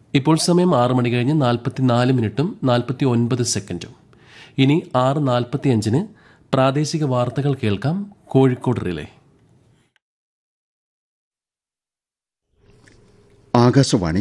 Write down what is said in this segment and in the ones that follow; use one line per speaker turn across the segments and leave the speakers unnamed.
ഇപ്പോൾ സമയം ആറ് മണി കഴിഞ്ഞ് നാൽപ്പത്തിനാല് മിനിറ്റും നാൽപ്പത്തി ഒൻപത് സെക്കൻഡും ഇനി ആറ് നാൽപ്പത്തി അഞ്ചിന് പ്രാദേശിക വാർത്തകൾ കേൾക്കാം കോഴിക്കോട് റിലേ
ആകാശവാണി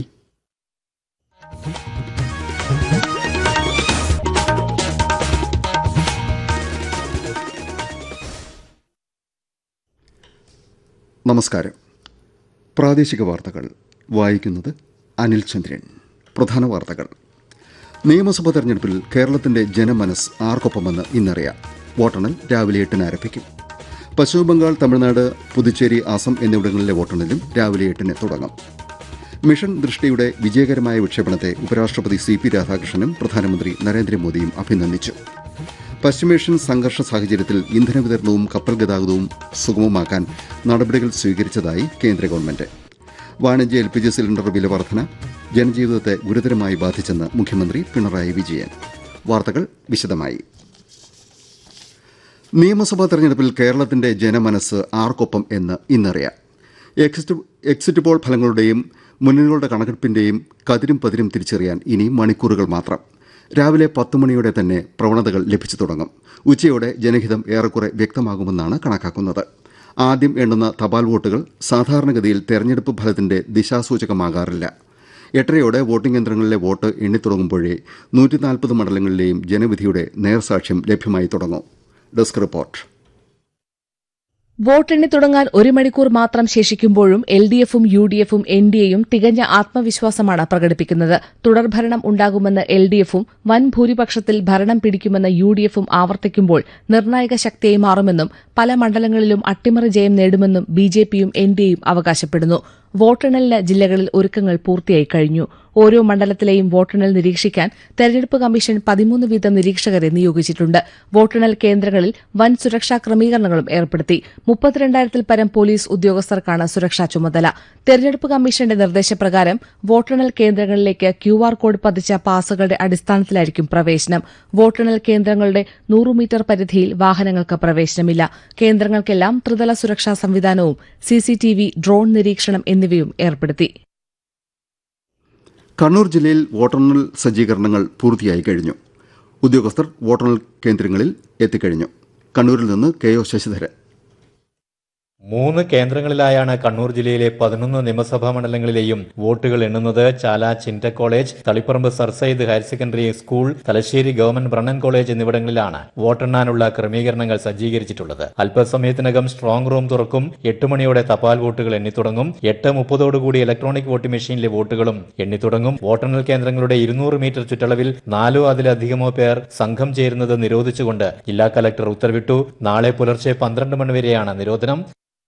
നമസ്കാരം പ്രാദേശിക വാർത്തകൾ വായിക്കുന്നത് അനിൽ ചന്ദ്രൻ പ്രധാന വാർത്തകൾ നിയമസഭാ തെരഞ്ഞെടുപ്പിൽ കേരളത്തിന്റെ ജനമനസ് ആർക്കൊപ്പമെന്ന് ഇന്നറിയാം വോട്ടെണ്ണൽ രാവിലെ എട്ടിന് ആരംഭിക്കും പശ്ചിമബംഗാൾ തമിഴ്നാട് പുതുച്ചേരി അസം എന്നിവിടങ്ങളിലെ വോട്ടെണ്ണലും രാവിലെ എട്ടിന് തുടങ്ങും മിഷൻ ദൃഷ്ടിയുടെ വിജയകരമായ വിക്ഷേപണത്തെ ഉപരാഷ്ട്രപതി സി പി രാധാകൃഷ്ണനും പ്രധാനമന്ത്രി നരേന്ദ്രമോദിയും അഭിനന്ദിച്ചു പശ്ചിമേഷ്യൻ സംഘർഷ സാഹചര്യത്തിൽ ഇന്ധന വിതരണവും കപ്പൽ ഗതാഗതവും സുഗമമാക്കാൻ നടപടികൾ സ്വീകരിച്ചതായി കേന്ദ്ര ഗവൺമെന്റ് വാണിജ്യ എൽ പി ജി സിലിണ്ടർ വില വർധന ജനജീവിതത്തെ ഗുരുതരമായി ബാധിച്ചെന്ന് മുഖ്യമന്ത്രി പിണറായി വിജയൻ വാർത്തകൾ വിശദമായി നിയമസഭാ തെരഞ്ഞെടുപ്പിൽ കേരളത്തിന്റെ ജനമനസ് ആർക്കൊപ്പം എന്ന് ഇന്നറിയാം എക്സിറ്റ് എക്സിറ്റ് പോൾ ഫലങ്ങളുടെയും മുന്നണികളുടെ കണക്കെടുപ്പിന്റെയും കതിരും പതിരും തിരിച്ചറിയാൻ ഇനി മണിക്കൂറുകൾ മാത്രം രാവിലെ പത്ത് മണിയോടെ തന്നെ പ്രവണതകൾ ലഭിച്ചു തുടങ്ങും ഉച്ചയോടെ ജനഹിതം ഏറെക്കുറെ വ്യക്തമാകുമെന്നാണ് കണക്കാക്കുന്നത് ആദ്യം എണ്ണുന്ന തപാൽ വോട്ടുകൾ സാധാരണഗതിയിൽ തെരഞ്ഞെടുപ്പ് ഫലത്തിന്റെ ദിശാസൂചകമാകാറില്ല എട്ടരയോടെ വോട്ടിംഗ് യന്ത്രങ്ങളിലെ വോട്ട് എണ്ണിത്തുടങ്ങുമ്പോഴേ നൂറ്റി നാൽപ്പത് മണ്ഡലങ്ങളിലെയും ജനവിധിയുടെ നേർസാക്ഷ്യം ലഭ്യമായി തുടങ്ങും ഡെസ്ക് റിപ്പോർട്ട്
വോട്ടെണ്ണി തുടങ്ങാൻ ഒരു മണിക്കൂർ മാത്രം ശേഷിക്കുമ്പോഴും എൽ ഡി എഫും യു ഡി എഫും എൻ ഡി എയും തികഞ്ഞ ആത്മവിശ്വാസമാണ് പ്രകടിപ്പിക്കുന്നത് തുടർഭരണം ഉണ്ടാകുമെന്ന് എൽ ഡി എഫും വൻ ഭൂരിപക്ഷത്തിൽ ഭരണം പിടിക്കുമെന്ന് യു ഡി എഫും ആവർത്തിക്കുമ്പോൾ നിർണായക ശക്തിയായി മാറുമെന്നും പല മണ്ഡലങ്ങളിലും അട്ടിമറി ജയം നേടുമെന്നും ബി ജെ പിയും എൻ ഡി എയും അവകാശപ്പെടുന്നു വോട്ടെണ്ണലിന് ജില്ലകളിൽ ഒരുക്കങ്ങൾ പൂർത്തിയായി കഴിഞ്ഞു ഓരോ മണ്ഡലത്തിലെയും വോട്ടെണ്ണൽ നിരീക്ഷിക്കാൻ തെരഞ്ഞെടുപ്പ് കമ്മീഷൻ പതിമൂന്ന് വീതം നിരീക്ഷകരെ നിയോഗിച്ചിട്ടുണ്ട് വോട്ടെണ്ണൽ കേന്ദ്രങ്ങളിൽ വൻ സുരക്ഷാ ക്രമീകരണങ്ങളും ഏർപ്പെടുത്തി മുപ്പത്തിരണ്ടായിരത്തിൽ പരം പോലീസ് ഉദ്യോഗസ്ഥർക്കാണ് സുരക്ഷാ ചുമതല തെരഞ്ഞെടുപ്പ് കമ്മീഷന്റെ നിർദ്ദേശപ്രകാരം വോട്ടെണ്ണൽ കേന്ദ്രങ്ങളിലേക്ക് ക്യു ആർ കോഡ് പതിച്ച പാസുകളുടെ അടിസ്ഥാനത്തിലായിരിക്കും പ്രവേശനം വോട്ടെണ്ണൽ കേന്ദ്രങ്ങളുടെ നൂറ് മീറ്റർ പരിധിയിൽ വാഹനങ്ങൾക്ക് പ്രവേശനമില്ല കേന്ദ്രങ്ങൾക്കെല്ലാം ത്രിതല സുരക്ഷാ സംവിധാനവും സിസിടിവി ഡ്രോൺ നിരീക്ഷണം എന്നിവയും ഏർപ്പെടുത്തി
കണ്ണൂർ ജില്ലയിൽ വോട്ടെണ്ണൽ സജ്ജീകരണങ്ങൾ പൂർത്തിയായി കഴിഞ്ഞു ഉദ്യോഗസ്ഥർ വോട്ടെണ്ണൽ കേന്ദ്രങ്ങളിൽ എത്തിക്കഴിഞ്ഞു കണ്ണൂരിൽ നിന്ന് കെ ഒ ശശിധരൻ
മൂന്ന് കേന്ദ്രങ്ങളിലായാണ് കണ്ണൂർ ജില്ലയിലെ പതിനൊന്ന് നിയമസഭാ മണ്ഡലങ്ങളിലെയും വോട്ടുകൾ എണ്ണുന്നത് ചാല ചിൻറ്റ college Taliparamba sir Syed higher secondary school Thalassery government Brennen college എന്നിവിടങ്ങളിലാണ് വോട്ടെണ്ണാനുള്ള ക്രമീകരണങ്ങൾ സജ്ജീകരിച്ചിട്ടുള്ളത് അല്പസമയത്തിനകം സ്ട്രോങ് റൂം തുറക്കും എട്ട് മണിയോടെ തപാൽ വോട്ടുകൾ എണ്ണിത്തുടങ്ങും എട്ട് മുപ്പതോടുകൂടി ഇലക്ട്രോണിക് വോട്ടിംഗ് മെഷീനിലെ വോട്ടുകളും എണ്ണിത്തുടങ്ങും വോട്ടെണ്ണൽ കേന്ദ്രങ്ങളുടെ ഇരുന്നൂറ് മീറ്റർ ചുറ്റളവിൽ നാലോ അതിലധികമോ പേർ സംഘം ചേരുന്നത് നിരോധിച്ചുകൊണ്ട് ജില്ലാ കലക്ടർ ഉത്തരവിട്ടു നാളെ പുലർച്ചെ പന്ത്രണ്ട് മണിവരെയാണ് നിരോധനം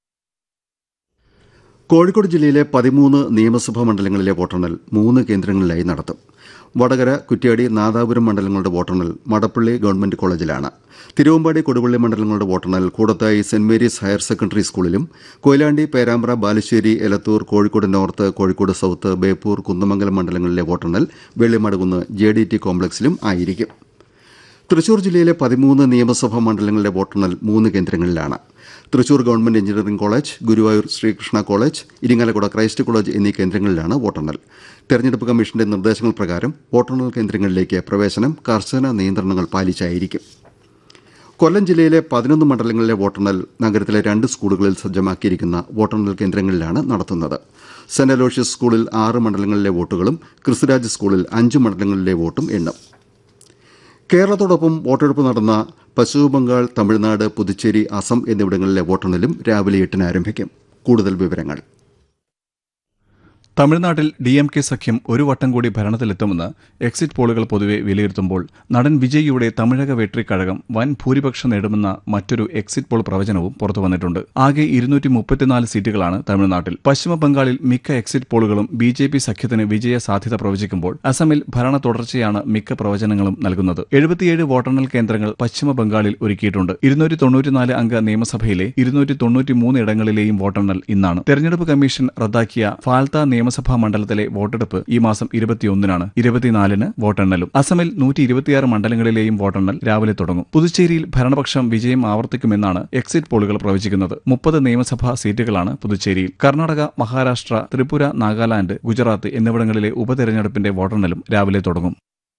കോഴിക്കോട് ജില്ലയിലെ പതിമൂന്ന് നിയമസഭാ മണ്ഡലങ്ങളിലെ വോട്ടെണ്ണൽ മൂന്ന് കേന്ദ്രങ്ങളിലായി നടത്തും വടകര കുറ്റ്യാടി നാദാപുരം മണ്ഡലങ്ങളുടെ വോട്ടെണ്ണൽ മടപ്പള്ളി ഗവൺമെന്റ് കോളേജിലാണ് തിരുവമ്പാടി കൊടുവള്ളി മണ്ഡലങ്ങളുടെ വോട്ടെണ്ണൽ Koodathai saint Mary's higher secondary സ്കൂളിലും കൊയിലാണ്ടി പേരാമ്പ്ര ബാലുശ്ശേരി എലത്തൂർ കോഴിക്കോട് നോർത്ത് കോഴിക്കോട് സൌത്ത് ബേപ്പൂർ കുന്നമംഗലം മണ്ഡലങ്ങളിലെ വോട്ടെണ്ണൽ വെള്ളിമടുകുന്ന് ജെ ഡി ടി കോംപ്ലക്സിലും ആയിരിക്കും തൃശൂർ ജില്ലയിലെ പതിമൂന്ന് നിയമസഭാ മണ്ഡലങ്ങളിലെ വോട്ടെണ്ണൽ മൂന്ന് കേന്ദ്രങ്ങളിലാണ് Thrissur government engineering college Guruvayur Sreekrishna college Irinjalakuda Christ college എന്നീ കേന്ദ്രങ്ങളിലാണ് വോട്ടെണ്ണൽ തെരഞ്ഞെടുപ്പ് കമ്മീഷന്റെ നിർദ്ദേശങ്ങൾ പ്രകാരം വോട്ടെണ്ണൽ കേന്ദ്രങ്ങളിലേക്ക് പ്രവേശനം കർശന നിയന്ത്രണങ്ങൾ പാലിച്ചായിരിക്കും കൊല്ലം ജില്ലയിലെ പതിനൊന്ന് മണ്ഡലങ്ങളിലെ വോട്ടെണ്ണൽ നഗരത്തിലെ രണ്ട് സ്കൂളുകളിൽ സജ്ജമാക്കിയിരിക്കുന്ന വോട്ടെണ്ണൽ കേന്ദ്രങ്ങളിലാണ് നടത്തുന്നത് സെന്റ് അലോഷ്യസ് സ്കൂളിൽ ആറ് മണ്ഡലങ്ങളിലെ വോട്ടുകളും ക്രിസ്തുരാജ് സ്കൂളിൽ അഞ്ച് മണ്ഡലങ്ങളിലെ വോട്ടും എണ്ണും കേരളത്തോടൊപ്പം വോട്ടെടുപ്പ് നടന്ന പശ്ചിമബംഗാൾ തമിഴ്നാട് പുതുച്ചേരി അസം എന്നിവിടങ്ങളിലെ വോട്ടെണ്ണലും രാവിലെ എട്ടിന് ആരംഭിക്കും കൂടുതൽ വിവരങ്ങൾ
തമിഴ്നാട്ടിൽ ഡി എം കെ സഖ്യം ഒരു വട്ടം കൂടി ഭരണത്തിലെത്തുമെന്ന് എക്സിറ്റ് പോളുകൾ പൊതുവെ വിലയിരുത്തുമ്പോൾ നടൻ വിജയിയുടെ തമിഴക വെട്രിക്കഴകം വൻ ഭൂരിപക്ഷം നേടുമെന്ന മറ്റൊരു എക്സിറ്റ് പോൾ പ്രവചനവും പുറത്തുവന്നിട്ടുണ്ട് ആകെ ഇരുന്നൂറ്റി മുപ്പത്തിനാല് സീറ്റുകളാണ് തമിഴ്നാട്ടിൽ പശ്ചിമ ബംഗാളിൽ മിക്ക എക്സിറ്റ് പോളുകളും ബി ജെ പി സഖ്യത്തിന് വിജയ സാധ്യത പ്രവചിക്കുമ്പോൾ അസമിൽ ഭരണ തുടർച്ചയാണ് മിക്ക പ്രവചനങ്ങളും നൽകുന്നത് എഴുപത്തിയേഴ് വോട്ടെണ്ണൽ കേന്ദ്രങ്ങൾ പശ്ചിമ ബംഗാളിൽ ഒരുക്കിയിട്ടുണ്ട് ഇരുന്നൂറ്റി തൊണ്ണൂറ്റിനാല് അംഗ നിയമസഭയിലെ ഇരുന്നൂറ്റി തൊണ്ണൂറ്റിമൂന്ന് ഇടങ്ങളിലെയും വോട്ടെണ്ണൽ ഇന്നാണ് തെരഞ്ഞെടുപ്പ് കമ്മീഷൻ റദ്ദാക്കിയ ഫാൽത്ത നിയമ നിയമസഭാ മണ്ഡലത്തിലെ വോട്ടെടുപ്പ് ഈ മാസം ഇരുപത്തിയൊന്നിനാണ് ഇരുപത്തിനാലിന് വോട്ടെണ്ണലും അസമിൽ നൂറ്റി ഇരുപത്തിയാറ് മണ്ഡലങ്ങളിലെയും വോട്ടെണ്ണൽ രാവിലെ തുടങ്ങും പുതുച്ചേരിയിൽ ഭരണപക്ഷം വിജയം ആവർത്തിക്കുമെന്നാണ് എക്സിറ്റ് പോളുകൾ പ്രവചിക്കുന്നത് മുപ്പത് നിയമസഭാ സീറ്റുകളാണ് പുതുച്ചേരിയിൽ കർണാടക മഹാരാഷ്ട്ര ത്രിപുര നാഗാലാന്റ് ഗുജറാത്ത് എന്നിവിടങ്ങളിലെ ഉപതെരഞ്ഞെടുപ്പിന്റെ വോട്ടെണ്ണലും രാവിലെ തുടങ്ങും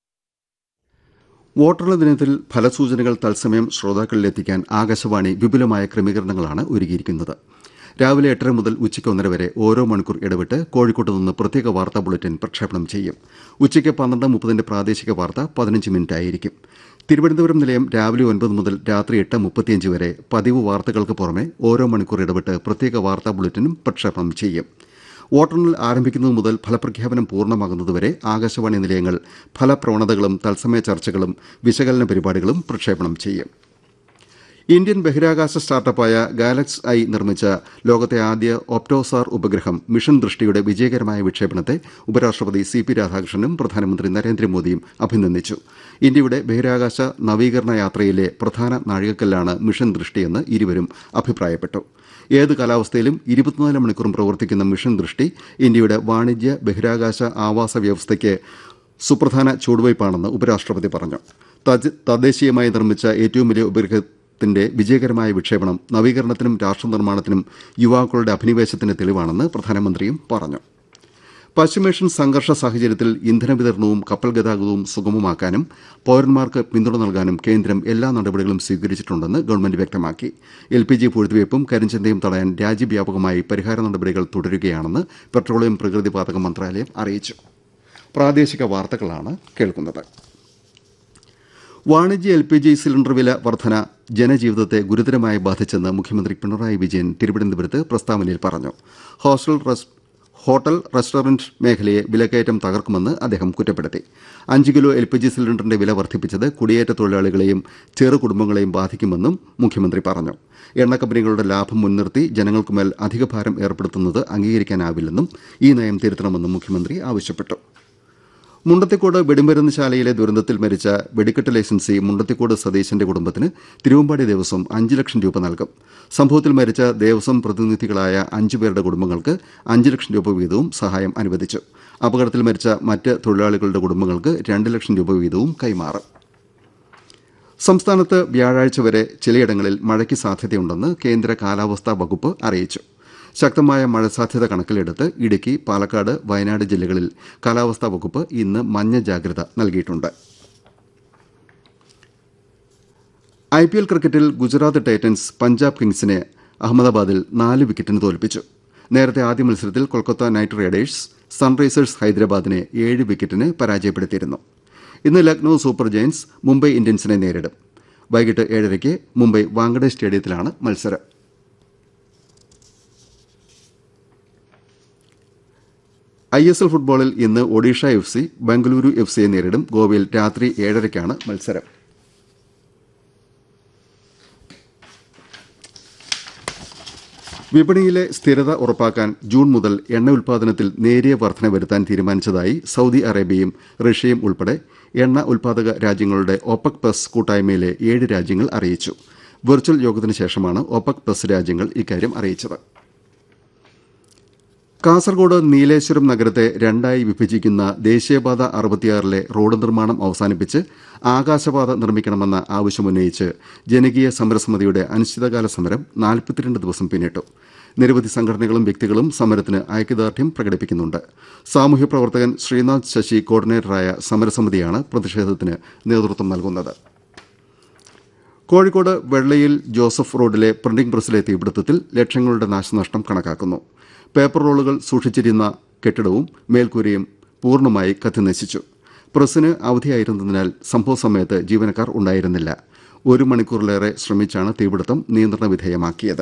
വോട്ടെണ്ണൽ ദിനത്തിൽ ഫലസൂചനകൾ തത്സമയം ശ്രോതാക്കളിലെത്തിക്കാൻ ആകാശവാണി വിപുലമായ ക്രമീകരണങ്ങളാണ് ഒരുക്കിയിരിക്കുന്നത് രാവിലെ എട്ടര മുതൽ ഉച്ചയ്ക്ക് ഒന്നര വരെ ഓരോ മണിക്കൂർ ഇടവിട്ട് കോഴിക്കോട്ട് നിന്ന് പ്രത്യേക വാർത്താ ബുള്ളറ്റിൻ പ്രക്ഷേപണം ചെയ്യും ഉച്ചയ്ക്ക് പന്ത്രണ്ട് മുപ്പതിന്റെ പ്രാദേശിക വാർത്ത പതിനഞ്ച് മിനിറ്റ് ആയിരിക്കും തിരുവനന്തപുരം നിലയം രാവിലെ ഒൻപത് മുതൽ രാത്രി എട്ട് മുപ്പത്തിയഞ്ച് വരെ പതിവ് വാർത്തകൾക്ക് പുറമെ ഓരോ മണിക്കൂർ ഇടവിട്ട് പ്രത്യേക വാർത്താ ബുള്ളറ്റിനും പ്രക്ഷേപണം ചെയ്യും വോട്ടെണ്ണൽ ആരംഭിക്കുന്നത് മുതൽ ഫലപ്രഖ്യാപനം പൂർണ്ണമാകുന്നതുവരെ ആകാശവാണി നിലയങ്ങൾ ഫലപ്രവണതകളും തത്സമയ ചർച്ചകളും വിശകലന പരിപാടികളും പ്രക്ഷേപണം ചെയ്യും ഇന്ത്യൻ ബഹിരാകാശ സ്റ്റാർട്ടപ്പായ ഗാലക്സ് ഐ നിർമ്മിച്ച ലോകത്തെ ആദ്യ ഒപ്റ്റോസാർ ഉപഗ്രഹം മിഷൻ ദൃഷ്ടിയുടെ വിജയകരമായ വിക്ഷേപണത്തെ ഉപരാഷ്ട്രപതി സി പി രാധാകൃഷ്ണനും പ്രധാനമന്ത്രി നരേന്ദ്രമോദിയും അഭിനന്ദിച്ചു ഇന്ത്യയുടെ ബഹിരാകാശ നവീകരണ യാത്രയിലെ പ്രധാന നാഴികക്കല്ലാണ് മിഷൻ ദൃഷ്ടിയെന്ന് ഇരുവരും അഭിപ്രായപ്പെട്ടു ഏത് കാലാവസ്ഥയിലും ഇരുപത്തിനാല് മണിക്കൂറും പ്രവർത്തിക്കുന്ന മിഷൻ ദൃഷ്ടി ഇന്ത്യയുടെ വാണിജ്യ ബഹിരാകാശ ആവാസ വ്യവസ്ഥയ്ക്ക് സുപ്രധാന ചുവടുവയ്പ്പാണെന്ന് ഉപരാഷ്ട്രപതി പറഞ്ഞു തദ്ദ- തദ്ദേശീയമായി നിർമ്മിച്ച ഏറ്റവും വലിയ ഉപഗ്രഹത്തിന്റെ വിജയകരമായ വിക്ഷേപണം നവീകരണത്തിനും രാഷ്ട്രനിർമ്മാണത്തിനും യുവാക്കളുടെ അഭിനിവേശത്തിന് തെളിവാണെന്ന് പ്രധാനമന്ത്രിയും പറഞ്ഞു പശ്ചിമേഷ്യൻ സംഘർഷ സാഹചര്യത്തിൽ ഇന്ധന വിതരണവും കപ്പൽ ഗതാഗതവും സുഗമമാക്കാനും പൌരന്മാർക്ക് പിന്തുണ നൽകാനും കേന്ദ്രം എല്ലാ നടപടികളും സ്വീകരിച്ചിട്ടുണ്ടെന്ന് ഗവൺമെന്റ് വ്യക്തമാക്കി എൽ പി ജി പൂഴ്ത്തിവയ്പും കരിഞ്ചന്തയും തടയാൻ രാജ്യവ്യാപകമായി പരിഹാര നടപടികൾ തുടരുകയാണെന്ന് പെട്രോളിയം പ്രകൃതിവാതക മന്ത്രാലയം അറിയിച്ചു പ്രാദേശിക വാർത്തകളാണ് കേൾക്കുന്നത് വാണിജ്യ എൽ പി ജി സിലിണ്ടർ വില വർധന ജനജീവിതത്തെ ഗുരുതരമായി ബാധിച്ചെന്ന് മുഖ്യമന്ത്രി പിണറായി വിജയൻ തിരുവനന്തപുരത്ത് പ്രസ്താവനയിൽ പറഞ്ഞു ഹോസ്റ്റൽ റെസ്- ഹോട്ടൽ റെസ്റ്റോറന്റ് മേഖലയെ വിലക്കയറ്റം തകർക്കുമെന്ന് അദ്ദേഹം കുറ്റപ്പെടുത്തി അഞ്ച് കിലോ എൽ പി ജി സിലിണ്ടറിന്റെ വില വർദ്ധിപ്പിച്ചത് കുടിയേറ്റ തൊഴിലാളികളെയും ചെറു കുടുംബങ്ങളെയും ബാധിക്കുമെന്നും മുഖ്യമന്ത്രി പറഞ്ഞു എണ്ണ കമ്പനികളുടെ ലാഭം മുൻനിർത്തി ജനങ്ങൾക്കുമേൽ അധിക ഭാരം ഏർപ്പെടുത്തുന്നത് അംഗീകരിക്കാനാവില്ലെന്നും ഈ നയം തിരുത്തണമെന്നും മുഖ്യമന്ത്രി ആവശ്യപ്പെട്ടു മുണ്ടത്തിക്കോട് വെടിമരുന്ന് ശാലയിലെ ദുരന്തത്തിൽ മരിച്ച വെടിക്കെട്ട് ലൈസൻസി മുണ്ടത്തിക്കോട് സതീശന്റെ കുടുംബത്തിന് തിരുവമ്പാടി ദേവസ്വം അഞ്ച് ലക്ഷം രൂപ നൽകും സംഭവത്തിൽ മരിച്ച ദേവസ്വം പ്രതിനിധികളായ അഞ്ചു പേരുടെ കുടുംബങ്ങൾക്ക് അഞ്ച് ലക്ഷം രൂപ വീതവും സഹായം അനുവദിച്ചു അപകടത്തിൽ മരിച്ച മറ്റ് തൊഴിലാളികളുടെ കുടുംബങ്ങൾക്ക് രണ്ട് ലക്ഷം രൂപ വീതവും കൈമാറും സംസ്ഥാനത്ത് വ്യാഴാഴ്ച വരെ ചിലയിടങ്ങളിൽ മഴയ്ക്ക് സാധ്യതയുണ്ടെന്ന് കേന്ദ്ര കാലാവസ്ഥാ വകുപ്പ് അറിയിച്ചു ശക്തമായ മഴ സാധ്യത കണക്കിലെടുത്ത് ഇടുക്കി പാലക്കാട് വയനാട് ജില്ലകളിൽ കാലാവസ്ഥാ വകുപ്പ് ഇന്ന് മഞ്ഞ ജാഗ്രത നൽകിയിട്ടുണ്ട് ഐ പി എൽ ക്രിക്കറ്റിൽ ഗുജറാത്ത് ടൈറ്റൻസ് പഞ്ചാബ് കിങ്സിനെ അഹമ്മദാബാദിൽ നാല് വിക്കറ്റിന് തോൽപ്പിച്ചു നേരത്തെ ആദ്യ മത്സരത്തിൽ കൊൽക്കത്ത നൈറ്റ് റൈഡേഴ്സ് സൺറൈസേഴ്സ് ഹൈദരാബാദിനെ ഏഴ് വിക്കറ്റിന് പരാജയപ്പെടുത്തിയിരുന്നു ഇന്ന് ലക്നൌ സൂപ്പർ ജയൻസ് മുംബൈ ഇന്ത്യൻസിനെ നേരിടും വൈകിട്ട് ഏഴരയ്ക്ക് മുംബൈ വാങ്കഡെ സ്റ്റേഡിയത്തിലാണ് മത്സരം ഐ എസ് എൽ ഫുട്ബോളിൽ ഇന്ന് Odisha F C Bengaluru F സിയെ നേരിടും ഗോവയിൽ രാത്രി ഏഴരയ്ക്കാണ് മത്സരം വിപണിയിലെ സ്ഥിരത ഉറപ്പാക്കാൻ ജൂൺ മുതൽ എണ്ണ ഉൽപാദനത്തിൽ നേരിയ വർധന വരുത്താൻ തീരുമാനിച്ചതായി സൗദി അറേബ്യയും റഷ്യയും ഉൾപ്പെടെ എണ്ണ ഉൽപാദക രാജ്യങ്ങളുടെ ഒപക് പ്ലസ് കൂട്ടായ്മയിലെ ഏഴ് രാജ്യങ്ങൾ അറിയിച്ചു വെർച്വൽ യോഗത്തിന് ശേഷമാണ് ഒപക് പ്ലസ് രാജ്യങ്ങൾ ഇക്കാര്യം അറിയിച്ചത് കാസർഗോഡ് നീലേശ്വരം നഗരത്തെ രണ്ടായി വിഭജിക്കുന്ന ദേശീയപാത അറുപത്തിയാറിലെ റോഡ് നിർമ്മാണം അവസാനിപ്പിച്ച് ആകാശപാത നിർമ്മിക്കണമെന്ന ആവശ്യമുന്നയിച്ച് ജനകീയ സമരസമിതിയുടെ അനിശ്ചിതകാല സമരം നാൽപ്പത്തിരണ്ട് ദിവസം പിന്നിട്ടു നിരവധി സംഘടനകളും വ്യക്തികളും സമരത്തിന് ഐക്യദാർഢ്യം പ്രകടിപ്പിക്കുന്നുണ്ട് സാമൂഹ്യ പ്രവർത്തകൻ ശ്രീനാഥ് ശശി കോർഡിനേറ്ററായ സമരസമിതിയാണ് പ്രതിഷേധത്തിന് നേതൃത്വം നൽകുന്നത് കോഴിക്കോട് വെള്ളയിൽ ജോസഫ് റോഡിലെ പ്രിന്റിംഗ് പ്രസ്സിലെ തീപിടുത്തത്തിൽ ലക്ഷങ്ങളുടെ നാശനഷ്ടം കണക്കാക്കുന്നു പേപ്പർ റോളുകൾ സൂക്ഷിച്ചിരുന്ന കെട്ടിടവും മേൽക്കൂരയും പൂർണ്ണമായി കത്തിനശിച്ചു പ്രസ്സിന് അവധിയായിരുന്നതിനാൽ സംഭവ സമയത്ത് ജീവനക്കാർ ഉണ്ടായിരുന്നില്ല ഒരു മണിക്കൂറിലേറെ ശ്രമിച്ചാണ് തീപിടുത്തം നിയന്ത്രണ വിധേയമാക്കിയത്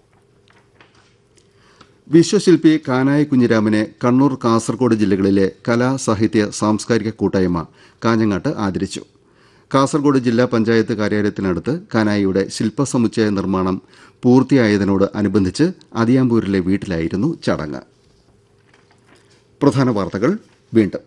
വിശ്വശില്പി കാനായി കുഞ്ഞിരാമനെ കണ്ണൂർ കാസർഗോഡ് ജില്ലകളിലെ കലാ സാഹിത്യ സാംസ്കാരിക കൂട്ടായ്മ കാഞ്ഞങ്ങാട്ട് ആദരിച്ചു കാസർഗോഡ് ജില്ലാ പഞ്ചായത്ത് കാര്യാലയത്തിനടുത്ത് കാനായിയുടെ ശില്പസമുച്ചയ നിർമ്മാണം പൂർത്തിയായതിനോട് അനുബന്ധിച്ച് അതിയാമ്പൂരിലെ വീട്ടിലായിരുന്നു ചടങ്ങ് പ്രധാന വാർത്തകൾ വീണ്ടും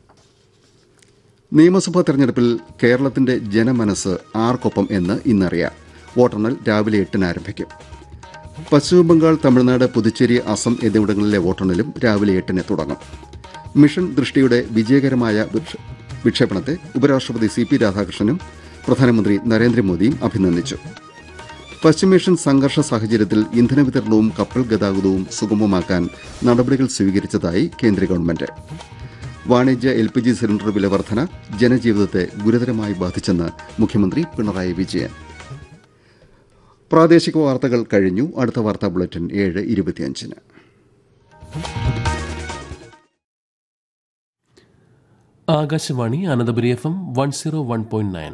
നിയമസഭാ തെരഞ്ഞെടുപ്പിൽ കേരളത്തിന്റെ ജനമനസ് ആർക്കൊപ്പം എന്ന് ഇന്നറിയാം വോട്ടെണ്ണൽ രാവിലെ എട്ടിന് ആരംഭിക്കും പശ്ചിമബംഗാൾ തമിഴ്നാട് പുതുച്ചേരി അസം എന്നിവിടങ്ങളിലെ വോട്ടെണ്ണലും രാവിലെ എട്ടിന് തുടങ്ങും മിഷൻ ദൃഷ്ടിയുടെ വിജയകരമായ വിക്ഷ- വിക്ഷേപണത്തെ ഉപരാഷ്ട്രപതി സി പി രാധാകൃഷ്ണനും പ്രധാനമന്ത്രി നരേന്ദ്രമോദിയും അഭിനന്ദിച്ചു പശ്ചിമേഷ്യൻ സംഘർഷ സാഹചര്യത്തിൽ ഇന്ധന വിതരണവും കപ്പൽ ഗതാഗതവും സുഗമമാക്കാൻ നടപടികൾ സ്വീകരിച്ചതായി കേന്ദ്ര ഗവൺമെന്റ് വാണിജ്യ എൽ പി ജി സിലിണ്ടർ വില വർധന ജനജീവിതത്തെ ഗുരുതരമായി ബാധിച്ചെന്ന് മുഖ്യമന്ത്രി പിണറായി വിജയൻ പ്രാദേശിക വാർത്തകൾ കഴിഞ്ഞു അടുത്ത വാർത്താ ബുള്ളറ്റിൻ ഏഴ് ഇരുപത്തിയഞ്ചിന്
Akashvani Ananthapuri F M one zero one point nine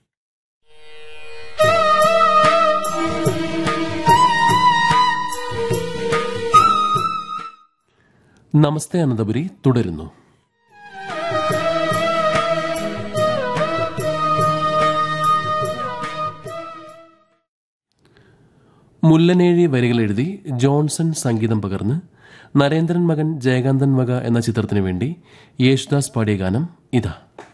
നമസ്തേ അനന്തപുരി തുടരുന്നു മുല്ലനേഴി വരികൾ എഴുതി ജോൺസൺ സംഗീതം പകർന്ന് നരേന്ദ്രൻ മകൻ ജയകാന്തൻ വക എന്ന ചിത്രത്തിനു വേണ്ടി യേശുദാസ് പാടിയ ഗാനം ഇതാ